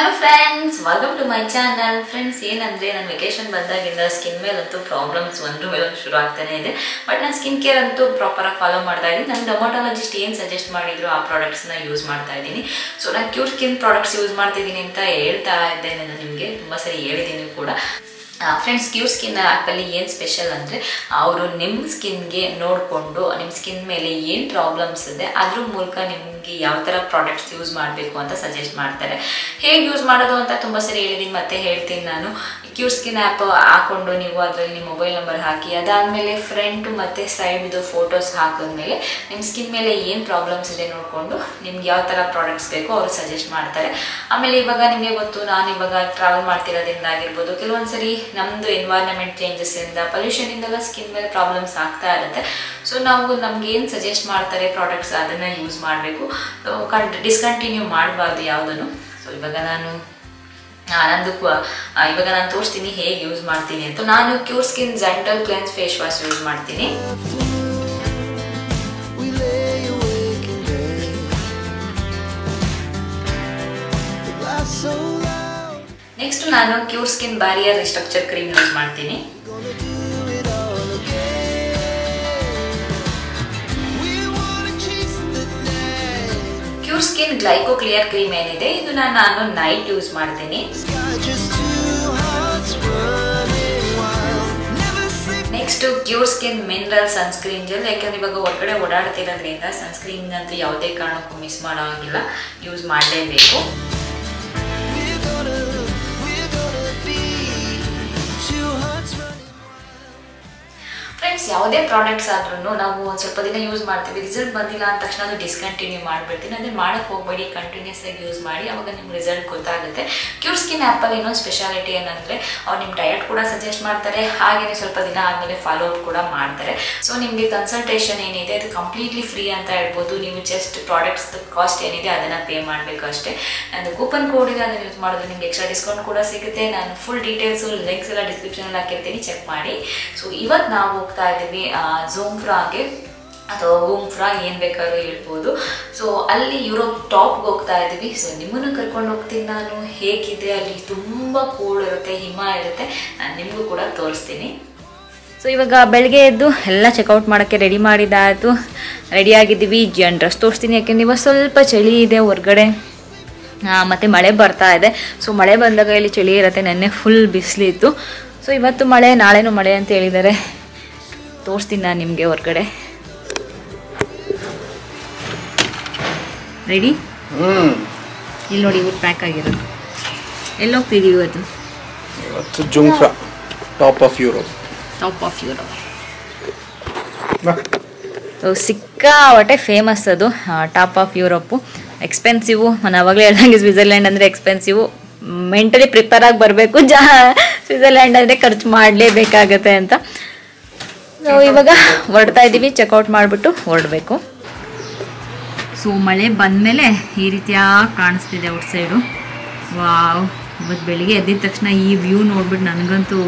Hello friends welcome to my channel friends ಏನಂದ್ರೆ ನಾನು vacation ಬಂದಾಗಿಂದ ಸ್ಕಿನ್ ಮೇಲಂತೂ ಪ್ರಾಬ್ಲಮ್ಸ್ ಒಂದ್ರ ಮೇಲೆ ಒಂದು ಶುರು ಆಗ್ತಾನೆ ಇದೆ ಬಟ್ ನಾನು ಸ್ಕಿನ್ ಕೇರ್ ಅಂತೂ ಪ್ರಾಪರಾಗಿ ಫಾಲೋ ಮಾಡ್ತಾ ಇದ್ದೀನಿ ನನ್ನ ಡೊಮೊಟೊಲಜಿಸ್ಟ್ ಏನು ಸಜೆಸ್ಟ್ ಮಾಡಿದ್ರು ಆ ಪ್ರಾಡಕ್ಟ್ಸ್ನ ಯೂಸ್ ಮಾಡ್ತಾ ಇದ್ದೀನಿ ಸೊ ನಾನು ಕ್ಯೂರ್ ಸ್ಕಿನ್ ಪ್ರಾಡಕ್ಟ್ಸ್ ಯೂಸ್ ಮಾಡ್ತಿದ್ದೀನಿ ಅಂತ ಹೇಳ್ತಾ ಇದ್ದೇನೆ ನಾನು ನಿಮಗೆ ತುಂಬ ಸರಿ ಹೇಳಿದ್ದೀನಿ ಕೂಡ ಫ್ರೆಂಡ್ಸ್ ಕ್ಯೂರ್ ಸ್ಕಿನ್ ಆ್ಯಪಲ್ಲಿ ಏನು ಸ್ಪೆಷಲ್ ಅಂದರೆ ಅವರು ನಿಮ್ಮ ಸ್ಕಿನ್ಗೆ ನೋಡಿಕೊಂಡು ನಿಮ್ಮ ಸ್ಕಿನ್ ಮೇಲೆ ಏನು ಪ್ರಾಬ್ಲಮ್ಸ್ ಇದೆ ಅದ್ರ ಮೂಲಕ ನಿಮಗೆ ಯಾವ ಥರ ಪ್ರಾಡಕ್ಟ್ಸ್ ಯೂಸ್ ಮಾಡಬೇಕು ಅಂತ ಸಜೆಸ್ಟ್ ಮಾಡ್ತಾರೆ ಹೇಗೆ ಯೂಸ್ ಮಾಡೋದು ಅಂತ ತುಂಬ ಸರಿ ಹೇಳಿದ್ದೀನಿ ಮತ್ತೆ ಹೇಳ್ತೀನಿ ನಾನು ಕ್ಯೂರ್ ಸ್ಕಿನ್ ಆ್ಯಪ್ ಹಾಕೊಂಡು ನೀವು ಅದರಲ್ಲಿ ನಿಮ್ಮ ಮೊಬೈಲ್ ನಂಬರ್ ಹಾಕಿ ಅದಾದಮೇಲೆ ಫ್ರಂಟ್ ಮತ್ತು ಸೈಡ್ದು ಫೋಟೋಸ್ ಹಾಕಿದ್ಮೇಲೆ ನಿಮ್ಮ ಸ್ಕಿನ್ ಮೇಲೆ ಏನು ಪ್ರಾಬ್ಲಮ್ಸ್ ಇದೆ ನೋಡಿಕೊಂಡು ನಿಮ್ಗೆ ಯಾವ ಥರ ಪ್ರಾಡಕ್ಟ್ಸ್ ಬೇಕೋ ಅವರು ಸಜೆಸ್ಟ್ ಮಾಡ್ತಾರೆ ಆಮೇಲೆ ಇವಾಗ ನಿಮಗೆ ಗೊತ್ತು ನಾನು ಇವಾಗ ಟ್ರಾವೆಲ್ ಮಾಡ್ತಿರೋದ್ರಿಂದ ಆಗಿರ್ಬೋದು ಕೆಲವೊಂದು ಸರಿ ನಮ್ಮದು ಎನ್ವೈರ್ನ್ಮೆಂಟ್ ಚೇಂಜಸ್ಸಿಂದ ಪೊಲ್ಯೂಷನಿಂದೆಲ್ಲ ಸ್ಕಿನ್ ಮೇಲೆ ಪ್ರಾಬ್ಲಮ್ಸ್ ಆಗ್ತಾ ಇರುತ್ತೆ ಸೊ ನಾವು ನಮ್ಗೆ ಏನು ಸಜೆಸ್ಟ್ ಮಾಡ್ತಾರೆ ಪ್ರಾಡಕ್ಟ್ಸ್ ಅದನ್ನು ಯೂಸ್ ಮಾಡಬೇಕು ಡಿಸ್ಕಂಟಿನ್ಯೂ ಮಾಡಬಾರ್ದು ಯಾವುದನ್ನು ಸೊ ಇವಾಗ ನಾನು ಆ, ನಂದು ಕ- ಆ, ಇವಾಗ ನಾನು ತೋರಿಸ್ತೀನಿ ಹೇಗೆ ಯೂಸ್ ಮಾಡ್ತೀನಿ ಅಂತ ನಾನು Cure Skin gentle cleanse face wash use ಮಾಡ್ತೀನಿ We lay awake in bed. The laughs so loud. Next ನಾನು Cure Skin barrier restructure cream use ಮಾಡ್ತೀನಿ Gonna do it all again. We wanna chase the night. Cure Skin glyco clear cream ಏನಿದೆ ಇದನ್ನ ನಾನು night use ಮಾಡ್ತೀನಿ Sky just two hearts running wild. Never sleep. Next Cure Skin mineral sunscreen gel ಯಾಕಂದ್ರೆ ಇವಾಗ ಹೊರಗಡೆ ಓಡಾಡ್ತಿರೋದ್ರಿಂದ sunscreen ಅಂತೂ ಯಾವುದೇ ಕಾರಣಕ್ಕೂ ಮಿಸ್ ಮಾಡೋ ಹಾಗಿಲ್ಲ ಯೂಸ್ ಮಾಡಲೇಬೇಕು We're gonna, we're gonna be two hearts running. Friends ಯಾವುದೇ ಪ್ರಾಡಕ್ಟ್ಸ್ ಆದ್ರೂ ನಾವು ಒಂದು ಸ್ವಲ್ಪ ದಿನ ಯೂಸ್ ಮಾಡ್ತೀವಿ ರಿಸಲ್ಟ್ ಬಂದಿಲ್ಲ ಅಂದ ತಕ್ಷಣ ಅದು ಡಿಸ್ಕಂಟಿನ್ಯೂ ಮಾಡಿಬಿಡ್ತೀನಿ ಅದನ್ನ ಮಾಡಕ್ಕೆ ಹೋಗಬೇಡಿ ಕಂಟಿನ್ಯೂಸ್ ಆಗಿ ಯೂಸ್ ಮಾಡಿ ಅವಾಗ ನಿಮ್ಗೆ ರಿಸಲ್ಟ್ ಗೊತ್ತಾಗುತ್ತೆ ಕ್ಯೂರ್ ಸ್ಕಿನ್ ಆ್ಯಪಲ್ಲಿ ಇನ್ನೊಂದು ಸ್ಪೆಷಾಲಿಟಿ ಏನಂದರೆ ಅವ್ರು ನಿಮ್ಮ ಡಯಟ್ ಕೂಡ ಸಜೆಸ್ಟ್ ಮಾಡ್ತಾರೆ ಹಾಗೆಯೇ ಸ್ವಲ್ಪ ದಿನ ಆದಮೇಲೆ ಫಾಲೋ ಅಪ್ ಕೂಡ ಮಾಡ್ತಾರೆ ಸೊ ನಿಮಗೆ ಕನ್ಸಲ್ಟೇಷನ್ ಏನಿದೆ ಅದು ಕಂಪ್ಲೀಟ್ಲಿ ಫ್ರೀ ಅಂತ ಹೇಳ್ಬೋದು ನೀವು ಜಸ್ಟ್ ಪ್ರಾಡಕ್ಟ್ಸ್ ಕಾಸ್ಟ್ ಏನಿದೆ ಅದನ್ನು ಪೇ ಮಾಡಬೇಕು ಅಷ್ಟೇ ನಂದು ಕೂಪನ್ ಕೋಡ್ ಇದೆ ಅದನ್ನು ಯೂಸ್ ಮಾಡಿದ್ರೆ ನಿಮ್ಗೆ ಎಕ್ಸ್ಟ್ರಾ ಡಿಸ್ಕೌಂಟ್ ಕೂಡ ಸಿಗುತ್ತೆ ನಾನು ಫುಲ್ ಡೀಟೇಲ್ಸು ಲಿಂಕ್ಸ್ ಎಲ್ಲ ಡಿಸ್ಕ್ರಿಪ್ಷನಲ್ಲಿ ಹಾಕಿರ್ತೀನಿ ಚೆಕ್ ಮಾಡಿ ಸೊ ಇವತ್ತು ನಾವು ಹೋಗ್ತಾ ಇದ್ದೀವಿ ಝೂಮ್ಫ್ರಾಗೆ ಅಥವಾ ವೂಮ್ಫ್ರಾ ಏನು ಬೇಕಾದ್ರೂ ಹೇಳ್ಬೋದು ಸೊ ಅಲ್ಲಿ ಯುರೋಪ್ ಟಾಪ್ಗೆ ಹೋಗ್ತಾ ಇದ್ದೀವಿ ಸೊ ನಿಮ್ಮನ್ನು ಕರ್ಕೊಂಡು ಹೋಗ್ತೀನಿ ನಾನು ಹೇಗಿದೆ ಅಲ್ಲಿ ತುಂಬ ಕೂಲ್ ಇರುತ್ತೆ ಹಿಮ ಇರುತ್ತೆ ನಾನು ನಿಮಗೂ ಕೂಡ ತೋರಿಸ್ತೀನಿ ಸೊ ಇವಾಗ ಬೆಳಗ್ಗೆ ಎದ್ದು ಎಲ್ಲ ಚೆಕ್ಔಟ್ ಮಾಡೋಕ್ಕೆ ರೆಡಿ ಮಾಡಿದ್ದಾಯಿತು ರೆಡಿ ಆಗಿದ್ದೀವಿ ಜನ್ ಡ್ರೆಸ್ ತೋರಿಸ್ತೀನಿ ಯಾಕೆಂದ್ರೆ ಇವಾಗ ಸ್ವಲ್ಪ ಚಳಿ ಇದೆ ಹೊರ್ಗಡೆ ಮತ್ತು ಮಳೆ ಬರ್ತಾ ಇದೆ ಸೊ ಮಳೆ ಬಂದಾಗ ಇಲ್ಲಿ ಚಳಿ ಇರುತ್ತೆ ನೆನ್ನೆ ಫುಲ್ ಬಿಸಿಲಿತ್ತು ಸೊ ಇವತ್ತು ಮಳೆ ನಾಳೆನೂ ಮಳೆ ಅಂತ ಹೇಳಿದ್ದಾರೆ ತೋರಿಸ್ತೀನಿ ನಾನು ನಿಮಗೆ ಹೊರ್ಗಡೆ ರೆಡಿ ಹ್ಮ್ ಇಲ್ಲಿ ನೋಡಿ ಇವ್ರು ಪ್ಯಾಕ್ ಆಗಿರೋದು ಎಲ್ಲಿ ಹೋಗ್ತಿದ್ದೀವಿ ಇವತ್ತು ಇವತ್ತು Jungfrau top of Europe top of Europe so ಸಿಕ್ಕಾಪಟ್ಟೆ ಫೇಮಸ್ ಅದು ಟಾಪ್ ಆಫ್ ಯುರೋಪು ಎಕ್ಸ್ಪೆನ್ಸಿವು ನಾನು ಅವಾಗಲೇ ಹೇಳ್ದಂಗೆ ಸ್ವಿಟ್ಜರ್ಲ್ಯಾಂಡ್ ಅಂದರೆ ಎಕ್ಸ್ಪೆನ್ಸಿವು ಮೆಂಟಲಿ ಪ್ರಿಪೇರ್ ಆಗಿ ಬರಬೇಕು ಜಾ ಸ್ವಿಟ್ಜರ್ಲ್ಯಾಂಡ್ ಅಂದರೆ ಖರ್ಚು ಮಾಡಲೇಬೇಕಾಗತ್ತೆ ಅಂತ ಸೊ ಇವಾಗ ಹೊರಡ್ತಾ ಇದ್ದೀವಿ ಚೆಕ್ಔಟ್ ಮಾಡಿಬಿಟ್ಟು ಹೊರಡಬೇಕು ಸೊ ಮಳೆ ಬಂದಮೇಲೆ ಈ ರೀತಿಯಾಗಿ ಕಾಣಿಸ್ತಿದೆ ಔಟ್ ಸೈಡು ವಾವ್ ಇವತ್ತು ಬೆಳಿಗ್ಗೆ ಎದ್ದಿದ ತಕ್ಷಣ ಈ ವ್ಯೂ ನೋಡ್ಬಿಟ್ಟು ನನಗಂತೂ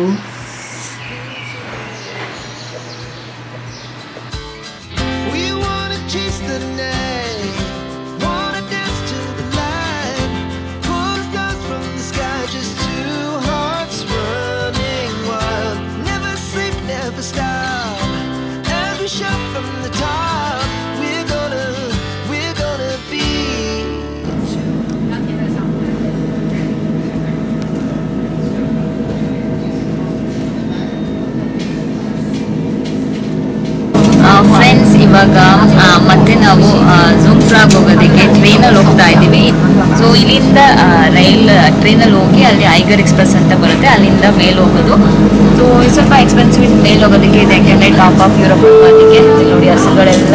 We wanna chase the night, wanna dance to the light, pull the stars from the sky, just two hearts running wild. Never sleep, never stop. As we shout from the top, we're gonna, we're gonna be. Friends ಇವಾಗ ಆ, ಮತ್ತೆ ನಾವು ಝೂಮ್ಫ್ರಾಗ್ ಹೋಗೋದಕ್ಕೆ ಟ್ರೈನಲ್ಲಿ ಹೋಗ್ತಾ ಇದ್ದೀವಿ so ಇಲ್ಲಿಂದ ಆ, ರೈಲ್ ಟ್ರೈನಲ್ಲಿ ಹೋಗಿ ಅಲ್ಲಿ ಐಗರ್ ಎಕ್ಸ್ಪ್ರೆಸ್ ಅಂತ ಬರುತ್ತೆ ಅಲ್ಲಿಂದ ಮೇಲೆ ಹೋಗೋದು ಸೊ ಸ್ವಲ್ಪ ಎಕ್ಸ್ಪೆನ್ಸಿವ್ ಮೇಲೆ ಹೋಗೋದಕ್ಕೆ ಇದೆ ಯಾಕೆಂದರೆ ಟಾಪ್ ಆಫ್ ಯುರೋಪ್ ಹೋಗೋದಕ್ಕೆ ಇಲ್ಲಿ ನೋಡಿ ಹಸುಗಳೆಲ್ಲ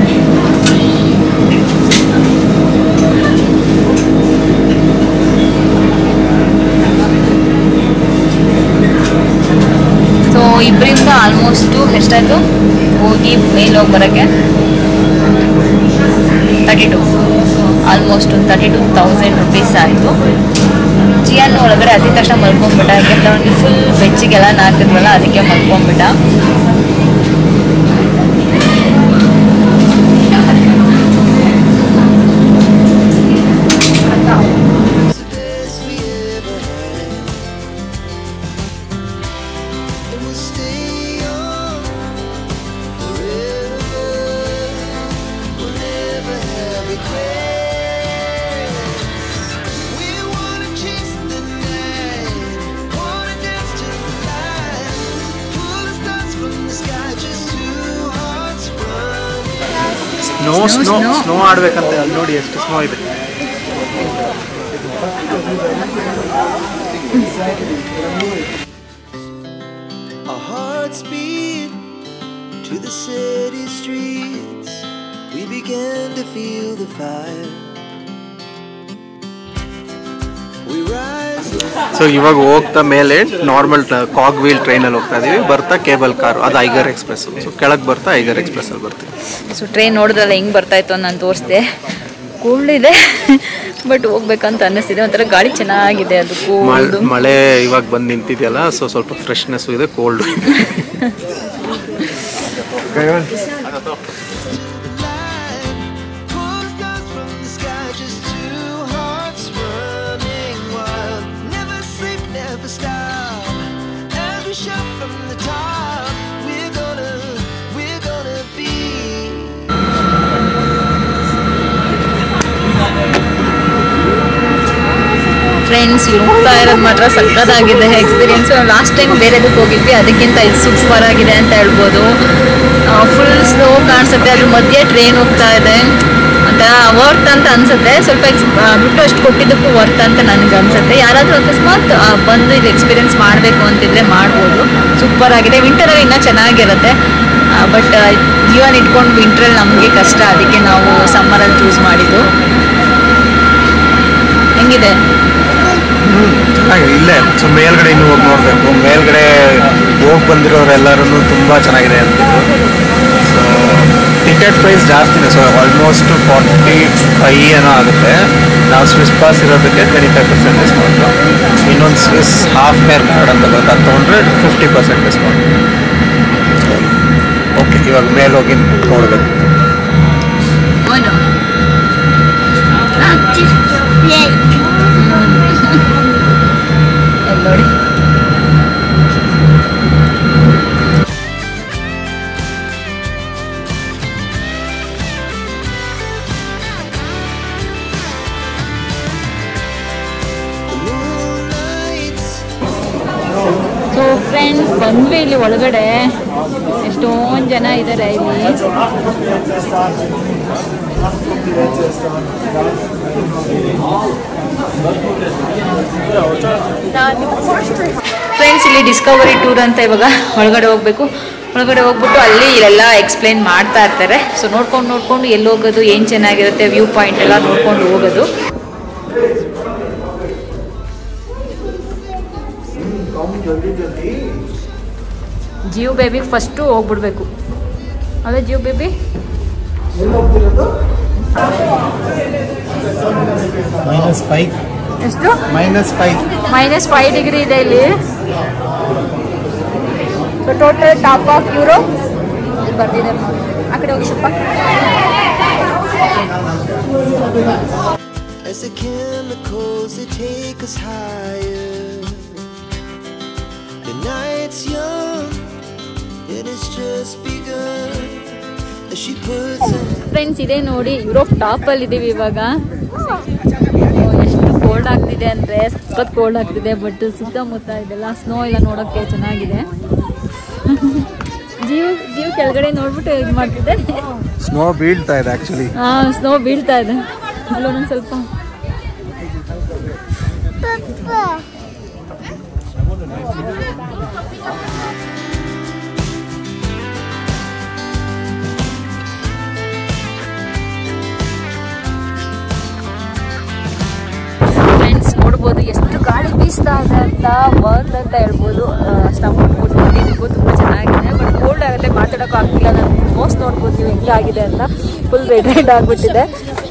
ಸೊ ಇಬ್ಬರಿಂದ ಆಲ್ಮೋಸ್ಟು ಎಷ್ಟಾಯಿತು ಹೋಗಿ ಮೇಲೆ ಹೋಗಿ ಬರೋಕ್ಕೆ ತರ್ಟಿ ಟು ಆಲ್ಮೋಸ್ಟ್ ಒಂದು ತರ್ಟಿ ಟು ತೌಸಂಡ್ ರುಪೀಸ್ ಆಯಿತು ಜಿಯನ್ ಒಳಗಡೆ ಹತ್ತಿದ ತಕ್ಷಣ ಮಲ್ಕೊಂಡ್ಬಿಟ್ಟ ಯಾಕೆಂದ್ರೆ ಅವ್ನಿಗೆ ಫುಲ್ ಬೆಚ್ಚಿಗೆಲ್ಲ ನಾಕಿದ್ವಲ್ಲ ಅದಕ್ಕೆ ಮಲ್ಕೊಂಡ್ಬಿಟ್ಟ So this we snow snow snow ಆಡ್ಬೇಕಂತ ಅಲ್ಲಿ ನೋಡಿ ಎಷ್ಟು ಸ್ನೋ ಇದೆ Our hearts beat to the city streets. We began to feel the fire. We rise. So ಇವಾಗ ಹೋಗ್ತಾ ಮೇಲೆ ನಾರ್ಮಲ್ ಕಾಗ್ ವೀಲ್ ಟ್ರೈನಲ್ಲಿ ಹೋಗ್ತಾ ಇದೀವಿ ಬರ್ತಾ ಕೇಬಲ್ ಕಾರು ಅದು ಐಗರ್ ಎಕ್ಸ್ಪ್ರೆಸ್ ಸೊ ಕೆಳಗೆ ಬರ್ತಾ ಐಗರ್ ಎಕ್ಸ್ಪ್ರೆಸ್ ಅಲ್ಲಿ ಬರ್ತೀವಿ ಸೊ ಟ್ರೈನ್ ನೋಡಿದ್ರಲ್ಲ ಹೆಂಗ್ ಬರ್ತಾ ಇತ್ತು ಅಂತ ನಾನು ತೋರಿಸ್ದೆ ಕೂಲ್ಡ್ ಇದೆ ಬಟ್ ಹೋಗ್ಬೇಕಂತ ಅನ್ನಿಸ್ತಿದೆ ಒಂಥರ ಗಾಳಿ ಚೆನ್ನಾಗಿದೆ ಅದು ಕೂಲ್ಡ್ ಮಳೆ ಇವಾಗ ಬಂದು ನಿಂತಿದೆಯಲ್ಲ ಸೊ ಸ್ವಲ್ಪ ಫ್ರೆಶ್ನೆಸ್ ಇದೆ cold Pulls dust from the sky, just two hearts running wild. Never sleep, never stop. As we shout from the top, we're gonna, we're gonna be. Friends ಇಲ್ಲಿ ಹೋಗ್ತಾ ಇರೋದು ಮಾತ್ರ ಸಕ್ಕತ್ತಾಗಿದೆ ಎಕ್ಸ್ಪೀರಿಯನ್ಸ್ ಲಾಸ್ಟ್ ಟೈಮ್ ಬೇರೆದಕ್ಕೆ ಹೋಗಿದ್ವಿ ಅದಕ್ಕಿಂತ ಇದು super ಆಗಿದೆ ಅಂತ ಹೇಳ್ಬೋದು ಫುಲ್ ಸ್ಲೋ ಕಾಣಿಸುತ್ತೆ ಅದ್ರ ಮಧ್ಯೆ ಟ್ರೈನ್ ಹೋಗ್ತಾ ಇದೆ ಒಂಥರ ವರ್ತ್ ಅಂತ ಅನ್ಸುತ್ತೆ ಸ್ವಲ್ಪ ಎಕ್ಸ್ ದುಡ್ಡು ಅಷ್ಟು ಕೊಟ್ಟಿದ್ದಕ್ಕೂ ವರ್ತ್ ಅಂತ ನನಗೆ ಅನ್ಸುತ್ತೆ ಯಾರಾದರೂ ಅಕಸ್ಮಾತ್ ಆ, ಬಂದು ಇದು ಎಕ್ಸ್ಪೀರಿಯನ್ಸ್ ಮಾಡಬೇಕು ಅಂತಿದ್ರೆ ಮಾಡ್ಬೋದು ಸೂಪರ್ ಆಗಿದೆ ವಿಂಟರಲ್ಲಿ ಇನ್ನೂ ಚೆನ್ನಾಗಿರುತ್ತೆ ಬಟ್ ಜೀವನ ಇಟ್ಕೊಂಡು ವಿಂಟ್ರಲ್ಲಿ ನಮಗೆ ಕಷ್ಟ ಅದಕ್ಕೆ ನಾವು ಸಮ್ಮರಲ್ಲಿ ಚೂಸ್ ಮಾಡಿದ್ದು ಹೆಂಗಿದೆ ಚೆನ್ನಾಗಿದೆ ಇಲ್ಲೇ ಸೊ ಮೇಲ್ಗಡೆ ಇನ್ನೂ ಹೋಗಿ ನೋಡಬೇಕು ಮೇಲ್ಗಡೆ ಹೋಗಿ ಬಂದಿರೋರೆಲ್ಲರೂ ತುಂಬ ಚೆನ್ನಾಗಿದೆ ಅಂತಿದ್ರು ಸೊ ಟಿಕೆಟ್ ಪ್ರೈಸ್ ಜಾಸ್ತಿನೇ ಸೊ ಆಲ್ಮೋಸ್ಟ್ ಫಾರ್ಟಿ ಫೈ ಏನೋ ಆಗುತ್ತೆ ನಾವು ಸ್ವಿಸ್ ಪಾಸ್ ಇರೋದಕ್ಕೆ ಟ್ವೆಂಟಿ ಫೈವ್ ಪರ್ಸೆಂಟ್ ಡಿಸ್ಕೌಂಟು ಇನ್ನೊಂದು ಸ್ವಿಸ್ ಹಾಫ್ ಮೇರ್ ಕಾರ್ಡ್ ಅಂತ ಬರುತ್ತೆ ಅದು ತೊಗೊಂಡ್ರೆ ಫಿಫ್ಟಿ ಪರ್ಸೆಂಟ್ ಡಿಸ್ಕೌಂಟ್ ಓಕೆ ಇವಾಗ ಮೇಲೆ ಹೋಗಿ ನೋಡಬೇಕು ಏನು ಎಲ್ಲಿ ನೋಡಿ The moonlights. ಸೊ ಫ್ರೆಂಡ್ಸ್ ಬಂದ್ವಿ ಇಲ್ಲಿ ಒಳಗಡೆ ಎಷ್ಟೊಂದು ಜನ ಇದ್ದಾರೆ ಇಲ್ಲಿ ಫ್ರೆಂಡ್ಸ್ ಇಲ್ಲಿ ಡಿಸ್ಕವರಿ ಟೂರ್ ಅಂತ ಇವಾಗ ಒಳಗಡೆ ಹೋಗ್ಬೇಕು ಒಳಗಡೆ ಹೋಗ್ಬಿಟ್ಟು ಅಲ್ಲಿ ಇಲ್ಲೆಲ್ಲ ಎಕ್ಸ್ಪ್ಲೈನ್ ಮಾಡ್ತಾ ಇರ್ತಾರೆ ಸೊ ನೋಡ್ಕೊಂಡು ನೋಡ್ಕೊಂಡು ಎಲ್ಲಿ ಹೋಗೋದು ಏನು ಚೆನ್ನಾಗಿರುತ್ತೆ ವ್ಯೂ ಪಾಯಿಂಟ್ ಎಲ್ಲ ನೋಡ್ಕೊಂಡು ಹೋಗೋದು ಜಿಯೋ ಬೇಬಿಗೆ ಫಸ್ಟು ಹೋಗ್ಬಿಡ್ಬೇಕು ಅದೇ ಜಿಯೋ ಬೇಬಿ ಮೈನಸ್ ಫೈವ್ ಎಷ್ಟು minus five minus five degree ಇದೆ ಇಲ್ಲಿ so total top of Europe ಇಲ್ಲಿ ಬರ್ತಿದ್ದಾರೆ ನೋಡಿ ಆ ಕಡೆ ಹೋಗಿ ಸ್ವಲ್ಪ As the chemicals they take us higher. The night's young, and it's just begun. As she puts her friends ಇದೆ ನೋಡಿ ಯುರೋಪ್ ಟಾಪಲ್ಲಿ ಇದ್ದೀವಿ ಇವಾಗ ಎಷ್ಟು ಕೋಲ್ಡ್ ಆಗ್ತಿದೆ ಅಂದರೆ ಸಖತ್ ಕೋಲ್ಡ್ ಆಗ್ತಿದೆ ಬಟ್ ಸುತ್ತಮುತ್ತ ಇದೆಲ್ಲ ಸ್ನೋ ಎಲ್ಲ ನೋಡೋಕ್ಕೆ ಚೆನ್ನಾಗಿದೆ ಜೀವ್ ಜೀವ್ ಕೆಳಗಡೆ ನೋಡ್ಬಿಟ್ಟು ಇದು ಮಾಡ್ತಿದ್ದೆ ಸ್ನೋ ಬೀಳ್ತಾ ಇದೆ ಆ್ಯಕ್ಚುಲಿ ಹಾಂ ಸ್ನೋ ಬೀಳ್ತಾ ಇದೆ ಅಲ್ಲೊಂದು ಸ್ವಲ್ಪ ಫ್ರೆಂಡ್ಸ್ ನೋಡ್ಬೋದು ಎಷ್ಟು ಗಾಳಿ ಬೀಸ್ತಾ ಇದೆ ಅಂತ ವರ್ತ್ ಅಂತ ಹೇಳ್ಬೋದು ಸ್ಟಮಕ್ ಕೊಟ್ಟಿದ್ದಕ್ಕೂ ತುಂಬ ಚೆನ್ನಾಗಿದೆ ಬಟ್ ಕೋಲ್ಡ್ ಆಗುತ್ತೆ ಮಾತಾಡೋಕ್ಕೂ ಆಗ್ತಿಲ್ಲ ನಾನು ಮೋಸ್ಟ್ ನೋಡ್ಬೋದು ನೀವು ಹೆಂಗಾಗಿದೆ ಅಂತ ಫುಲ್ ರೆಡ್ ರೆಡ್ ಆಗಿಬಿಟ್ಟಿದೆ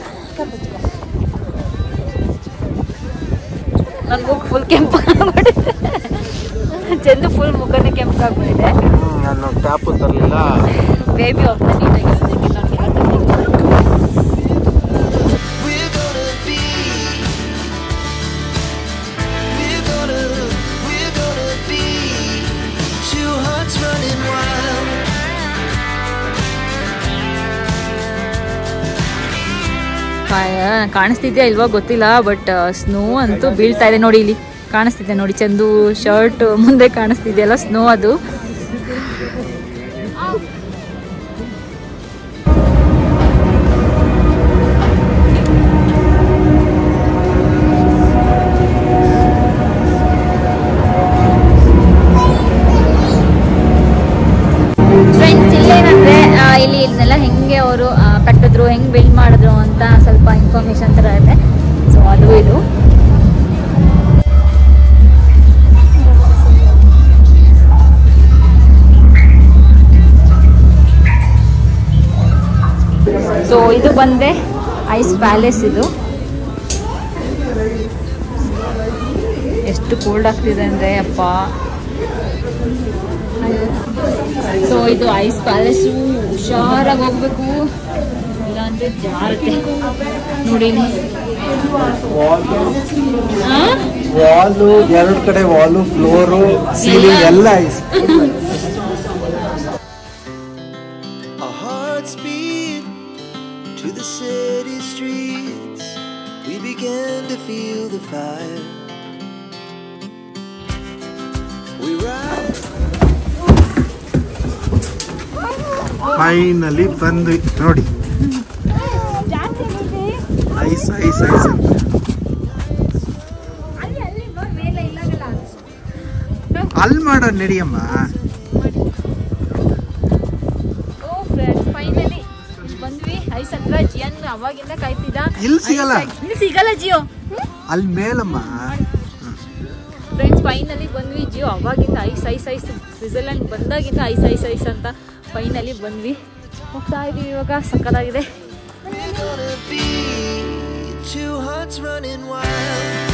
ನನ್ನ ಮುಖ ಫುಲ್ ಕೆಂಪು ಆಗ್ಬಿಟ್ಟಿದೆ ಚಂದು ಫುಲ್ ಮುಖನೇ ಕೆಂಪಾಗ್ಬಿಟ್ಟಿದೆ ನಾನು ಟ್ಯಾಪು ತರಲಿಲ್ಲ ಬೇಬಿ ಹೋಗ್ತಾ ನೀಟಾಗಿರೋದಕ್ಕೆ ನಾನು We're gonna be. We're gonna, we're gonna be two hearts running wild. ಕಾಣಿಸ್ತಿದ್ಯಾ ಇಲ್ವಾ ಗೊತ್ತಿಲ್ಲ ಬಟ್ ಸ್ನೋ ಅಂತೂ ಬೀಳ್ತಾ ಇದೆ ನೋಡಿ ಇಲ್ಲಿ ಕಾಣಿಸ್ತಿದೆ ನೋಡಿ ಚಂದು ಶರ್ಟ್ ಮುಂದೆ ಕಾಣಿಸ್ತಿದೆಯಲ್ಲ ಸ್ನೋ ಅದು ಸ್ವಲ್ಪ ಇನ್ಫಾರ್ಮೇಷನ್ ಥರ ಇದೆ ಸೊ ಅದು ಇದು ಸೊ ಇದು ಬಂದೆ ಐಸ್ ಪ್ಯಾಲೇಸ್ ಇದು ಎಷ್ಟು ಕೋಲ್ಡ್ ಆಗ್ತಿದೆ ಅಂದರೆ ಅಪ್ಪ ಸೊ ಇದು ಐಸ್ ಪ್ಯಾಲೇಸು ಹುಷಾರಾಗಿ ಹೋಗ್ಬೇಕು ಇಲ್ಲಾಂದ್ರೆ ಜಾರತ್ತೆ ನೋಡಿ ಇಲ್ಲಿ. ಆ? ವಾಲು ಎರಡು ಕಡೆ ವಾಲು ಫ್ಲೋರು ಸೀಲಿಂಗ್ ಎಲ್ಲ ice Our hearts beat to the city streets. We began to feel the fire. We ride. Finally ಬಂದು ನೋಡಿ ಐಸ್ ಐಸ್ ಐಸ್ ಅಂತ ಅಲ್ಲಿ ಮಾಡೋ ನಡಿಯಮ್ಮ ಓ ಫ್ರೆಂಡ್ಸ್ ಫೈನಲಿ ಬಂದ್ವಿ ಐಸ್ ಹತ್ರ ಜಿಯನ್ ಅವಾಗಿಂದ ಕಾಯ್ತಿದ್ದ ಇಲ್ಲಿ ಸಿಗಲ್ಲ. ಐಸ್ ಇಲ್ಲಿ ಸಿಗಲ್ಲ ಜಿಯೋ ಅಲ್ಲಿ ಮೇಲಮ್ಮ ಫ್ರೆಂಡ್ಸ್ ಫೈನಲಿ ಬಂದ್ವಿ ಜಿಯೋ ಅವಾಗಿಂದ ಐಸ್ ಐಸ್ ಐಸ್ ಸ್ವಿಟ್ಜರ್ಲ್ಯಾಂಡ್ ಬಂದಾಗಿಂದ ಐಸ್ ಐಸ್ ಐಸ್ ಅಂತ ಫೈನಲಿ ಬಂದ್ವಿ ಹೋಗ್ತಾ ಇದೀವಿ ಇವಾಗ ಸಕ್ಕತ್ತಾಗಿದೆ We're gonna be two hearts running wild.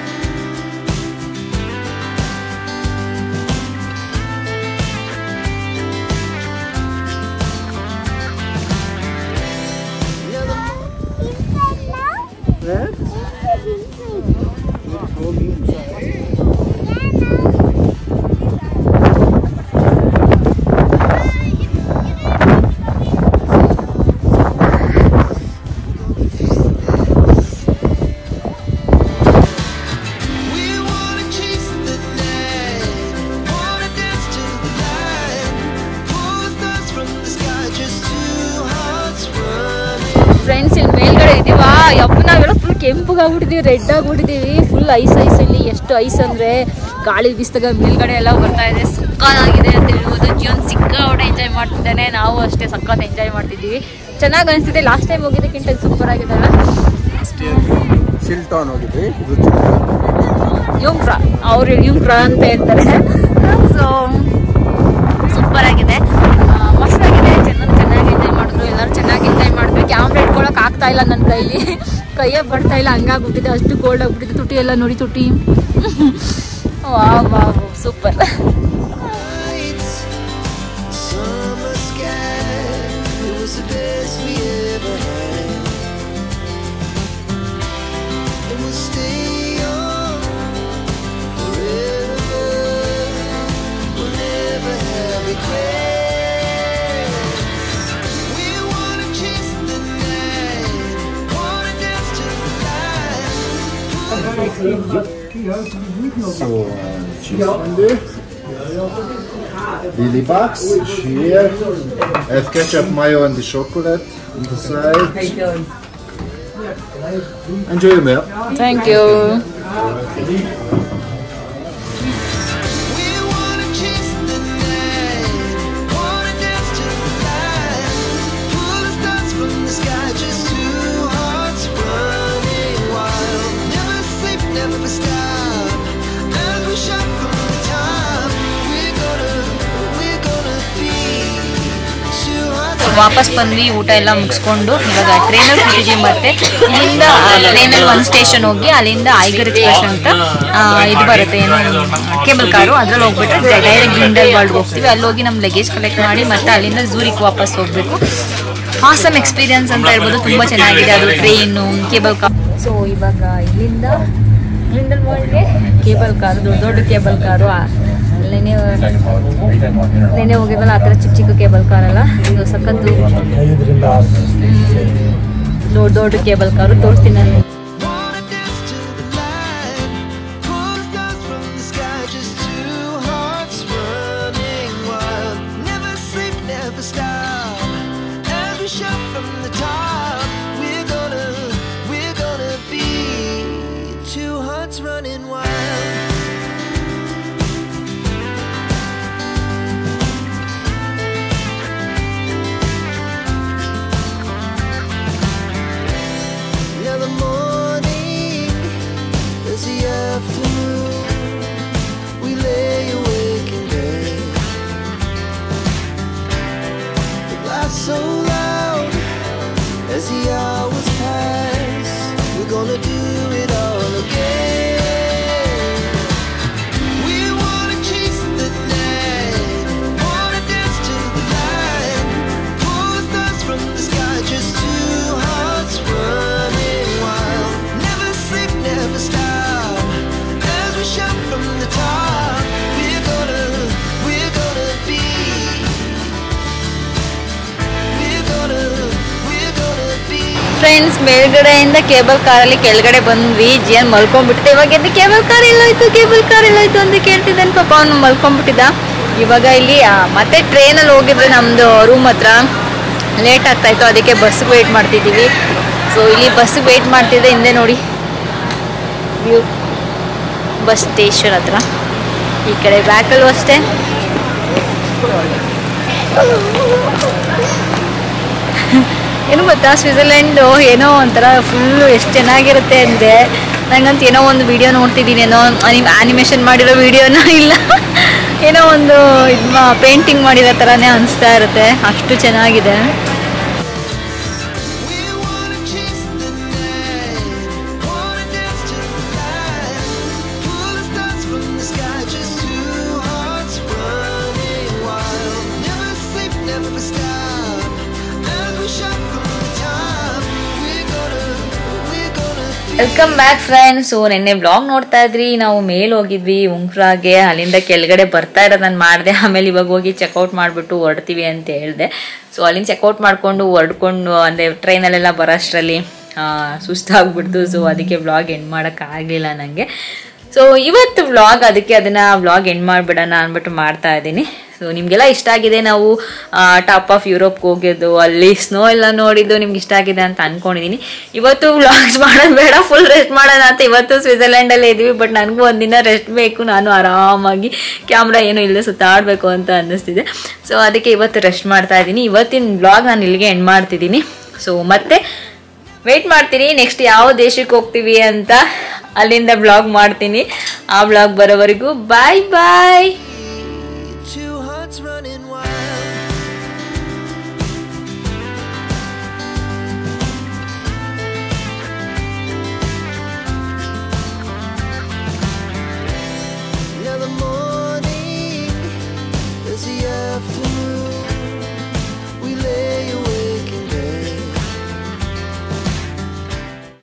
We wanna chase the night, wanna dance to the light, pull the stars from the sky, just two hearts running. Friends ಇಲ್ಲಿ ಮೇಲ್ಗಡೆ ಇದೀವಾ ಯಪ್ಪ ನಾವೆಲ್ಲ ಫುಲ್ ಕೆಂಪಗಾಗ್ಬಿಟ್ಟಿದೀವಿ ರೆಡ್ ಆಗ್ಬಿಟ್ಟಿದೀವಿ ಫುಲ್ ಐಸ್ ಐಸ್ ಇಲ್ಲಿ ಎಷ್ಟು ice ಅಂದ್ರೆ ಗಾಳಿ ಬೀಸಿದಾಗ ಮೇಲ್ಗಡೆ ಎಲ್ಲ ಬರ್ತಾ ಇದೆ ಸಕ್ಕತ್ತಾಗಿದೆ ಅಂತ ಹೇಳ್ಬೋದು ಜೀವನ್ ಸಿಕ್ಕಾಪಟ್ಟೆ ಎಂಜಾಯ್ ಮಾಡ್ತಿದ್ದಾನೆ ನಾವು ಅಷ್ಟೇ ಸಕ್ಕತ್ ಎಂಜಾಯ್ ಮಾಡ್ತಿದ್ದೀವಿ ಚೆನ್ನಾಗಿ ಅನಿಸ್ತಿದೆ ಲಾಸ್ಟ್ ಟೈಮ್ ಹೋಗಿದ್ದಕ್ಕಿಂತ ಸೂಪರ್ ಆಗಿದೆ ಸಿಲ್ಟಾನ್ ಹೋಗಿದ್ವಿ ಇದು ಯುಂಕ್ರ ಅವ್ರು ಯುಂಕ್ರ ಅಂತ ಹೇಳ್ತಾರೆ ಸೊ ಸೂಪರ್ ಆಗಿದೆ ಆ, ಮಸ್ತಾಗಿದೆ ಚೆನ್ನಾಗಿ ಚೆನ್ನಾಗಿ ಎಂಜಾಯ್ ಮಾಡಿದ್ರು ಎಲ್ಲರೂ ಚೆನ್ನಾಗಿ ಎಂಜಾಯ್ ಮಾಡಿದ್ರು ಕ್ಯಾಮ್ರಾ ಇಟ್ಕೊಳಕ್ ಆಗ್ತಾ ಇಲ್ಲ ನನ್ನ ಕೈಲಿ ಕೈಯೇ ಬರ್ತಾ ಇಲ್ಲ ಹಂಗಾಗ್ಬಿಟ್ಟಿದೆ ಅಷ್ಟು ಕೋಲ್ಡ್ ಆಗ್ಬಿಟ್ಟಿದೆ ತುಟಿ ಎಲ್ಲ ನೋಡಿ ತುಟಿ wow wow super Lights, summer sky, it was the best we ever had. And we'll stay on forever. We'll never have regrets. We wanna chase the night, wanna dance to the light. So, uh, cheese fondue. Lily bugs, here. Add ketchup, mayo, and the chocolate on the side. Enjoy your meal. Thank you We wanna chase the night, wanna dance to the light, pull the stars from the sky, just two hearts running wild. Never sleep, never stop. As we shot from the top, we're gonna, we're gonna be two hearts. ವಾಪಸ್ ಬಂದ್ವಿ ಊಟ ಎಲ್ಲ ಮುಗಿಸ್ಕೊಂಡು ಇವಾಗ ಟ್ರೈನಲ್ಲಿ ಕೂತಿದ್ದೀವಿ ಮತ್ತೆ ಇಲ್ಲಿಂದ ಟ್ರೈನಲ್ಲಿ ಒಂದು ಸ್ಟೇಷನ್ ಹೋಗಿ ಅಲ್ಲಿಂದ ಐಗರ್ ಎಕ್ಸ್ಪ್ರೆಸ್ ಅಂತ ಆ, ಇದು ಬರುತ್ತೆ ಏನು ಕೇಬಲ್ ಕಾರು ಅದ್ರಲ್ಲಿ ಹೋಗ್ಬಿಟ್ಟು ಡೈರೆಕ್ಟ್ ಗಿಂಡಲ್ ವರ್ಲ್ಡ್ ಹೋಗ್ತೀವಿ ಅಲ್ಲಿ ಹೋಗಿ ನಮ್ಮ ಲಗೇಜ್ ಕಲೆಕ್ಟ್ ಮಾಡಿ ಮತ್ತೆ ಅಲ್ಲಿಂದ ಝೂರಿಗೆ ವಾಪಸ್ ಹೋಗ್ಬೇಕು ಆಸಮ್ ಎಕ್ಸ್ಪೀರಿಯನ್ಸ್ ಅಂತ ಹೇಳ್ಬೋದು ತುಂಬ ಚೆನ್ನಾಗಿದೆ ಅದು ಟ್ರೈನು ಕೇಬಲ್ ಕಾರ್ ಸೊ ಇವಾಗ ಇಲ್ಲಿಂದ ಗಿಂಡಲ್ ವರ್ಲ್ಡ್ಗೆ ಕೇಬಲ್ ಕಾರು ದೊಡ್ಡ ದೊಡ್ಡ ಕೇಬಲ್ ಕಾರು ಅಲ್ಲೇನೆ ನೆನೆ ಹೋಗಿದ್ವಲ್ಲ ಆ ಥರ ಚಿಕ್ಕ ಚಿಕ್ಕ ಕೇಬಲ್ ಕಾರ್ ಅಲ್ಲ ಇದು ಸಖತ್ತು ದೊಡ್ಡ ದೊಡ್ಡ ಕೇಬಲ್ ಕಾರು ತೋರಿಸ್ತೀನಿ ನಾನು Wanna dance to the light, pull the stars from the sky, just two hearts running wild. Never sleep, never stop. As we shout from the top, we're gonna, we're gonna be two hearts running wild. Friends ಮೇಲ್ಗಡೆಯಿಂದ cable ಕಾರಲ್ಲಿ ಕೆಳಗಡೆ ಬಂದ್ವಿ ಜಿಯನ್ ಮಲ್ಕೊಂಡ್ಬಿಟ್ಟಿದೆ ಇವಾಗ ಎದ್ದು cable car ಎಲ್ಲೋಯ್ತು cable car ಎಲ್ಲೋಯ್ತು ಅಂತ ಕೇಳ್ತಿದ್ದಾನೆ ಪಾಪ ಅವನು ಮಲ್ಕೊಂಡ್ಬಿಟ್ಟಿದ್ದ ಇವಾಗ ಇಲ್ಲಿ ಆ, ಮತ್ತೆ ಟ್ರೈನಲ್ಲಿ ಹೋಗಿದ್ರೆ ನಮ್ಮದು ರೂಮ್ ಹತ್ರ ಲೇಟ್ ಆಗ್ತಾ ಇತ್ತು ಅದಕ್ಕೆ ಬಸ್ಗೆ ವೆಯ್ಟ್ ಮಾಡ್ತಿದ್ದೀವಿ ಸೊ ಇಲ್ಲಿ ಬಸ್ಗೆ ವೆಯ್ಟ್ ಮಾಡ್ತಿದ್ದೆ ಹಿಂದೆ ನೋಡಿ ವ್ಯೂ ಬಸ್ ಸ್ಟೇಷನ್ ಹತ್ರ ಈ ಕಡೆ ಬ್ಯಾಕಲ್ಲೂ ಅಷ್ಟೇ ಏನು ಗೊತ್ತಾ ಸ್ವಿಟ್ಜರ್ಲೆಂಡು ಏನೋ ಒಂಥರ ಫುಲ್ಲು ಎಷ್ಟು ಚೆನ್ನಾಗಿರುತ್ತೆ ಅಂದೆ ನಂಗಂತ ಏನೋ ಒಂದು ವಿಡಿಯೋ ನೋಡ್ತಿದ್ದೀನಿ ಏನೋ ಅನಿಮ್ ಆನಿಮೇಷನ್ ಮಾಡಿರೋ ವಿಡಿಯೋನ ಇಲ್ಲ ಏನೋ ಒಂದು ಇದು ಪೇಂಟಿಂಗ್ ಮಾಡಿರೋ ಥರನೇ ಅನಿಸ್ತಾ ಇರುತ್ತೆ ಅಷ್ಟು ಚೆನ್ನಾಗಿದೆ We wanna chase the night, wanna dance to the light, pull the stars from the sky, just two hearts running wild. Never sleep, never stop, as we shot from the top. We're gonna, we're gonna feel. Welcome back friends so ನಿನ್ನೆ blog ನೋಡ್ತಾ ಇದ್ರಿ ನಾವು ಮೇಲ್ ಹೋಗಿದ್ವಿ ಉಂಕ್ರಾಗೆ ಅಲ್ಲಿಂದ ಕೆಳಗಡೆ ಬರ್ತಾ ಇರೋದು ನಾನು ಮಾಡಿದೆ ಆಮೇಲೆ ಇವಾಗ ಹೋಗಿ ಚೆಕ್ಔಟ್ ಮಾಡಿಬಿಟ್ಟು ಹೊರಡ್ತೀವಿ ಅಂತ ಹೇಳಿದೆ ಸೊ ಅಲ್ಲಿಂದ ಚೆಕ್ಔಟ್ ಮಾಡಿಕೊಂಡು ಹೊರಡ್ಕೊಂಡು ಅಂದರೆ ಟ್ರೈನಲ್ಲೆಲ್ಲ ಬರೋಷ್ಟರಲ್ಲಿ ಸುಸ್ತಾಗ್ಬಿಡ್ತು ಸೊ ಅದಕ್ಕೆ ಬ್ಲಾಗ್ ಎಂಡ್ ಮಾಡೋಕ್ಕಾಗಲಿಲ್ಲ ನನಗೆ ಸೊ ಇವತ್ತು ವ್ಲಾಗ್ ಅದಕ್ಕೆ ಅದನ್ನ ವ್ಲಾಗ್ ಎಂಡ್ ಮಾಡಿಬಿಡೋಣ ಅಂದ್ಬಿಟ್ಟು ಮಾಡ್ತಾ ಇದ್ದೀನಿ ಸೊ ನಿಮಗೆಲ್ಲ ಇಷ್ಟ ಆಗಿದೆ ನಾವು ಟಾಪ್ ಆಫ್ ಯುರೋಪ್ಗೆ ಹೋಗಿದ್ದು ಅಲ್ಲಿ ಸ್ನೋ ಎಲ್ಲ ನೋಡಿದ್ದು ನಿಮ್ಗೆ ಇಷ್ಟ ಆಗಿದೆ ಅಂತ ಅನ್ಕೊಂಡಿದ್ದೀನಿ ಇವತ್ತು ವ್ಲಾಗ್ಸ್ ಮಾಡೋದು ಬೇಡ ಫುಲ್ ರೆಸ್ಟ್ ಮಾಡೋಣ ಅಂತ ಇವತ್ತು ಸ್ವಿಟ್ಜರ್ಲ್ಯಾಂಡಲ್ಲೇ ಇದ್ವಿ ಬಟ್ ನನಗೂ ಒಂದಿನ ರೆಸ್ಟ್ ಬೇಕು ನಾನು ಆರಾಮಾಗಿ ಕ್ಯಾಮ್ರಾ ಏನು ಇಲ್ಲದೆ ಸುತ್ತಾಡಬೇಕು ಅಂತ ಅನ್ನಿಸ್ತಿದೆ ಸೊ ಅದಕ್ಕೆ ಇವತ್ತು ರೆಸ್ಟ್ ಮಾಡ್ತಾ ಇದ್ದೀನಿ ಇವತ್ತಿನ ಬ್ಲಾಗ್ ನಾನು ಇಲ್ಲಿಗೆ ಎಂಡ್ ಮಾಡ್ತಿದ್ದೀನಿ ಸೊ ಮತ್ತೆ ವೆಯ್ಟ್ ಮಾಡ್ತೀನಿ ನೆಕ್ಸ್ಟ್ ಯಾವ ದೇಶಕ್ಕೆ ಹೋಗ್ತೀವಿ ಅಂತ ಅಲ್ಲಿಂದ ಬ್ಲಾಗ್ ಮಾಡ್ತೀನಿ ಆ ಬ್ಲಾಗ್ ಬರೋವರೆಗೂ ಬಾಯ್ ಬಾಯ್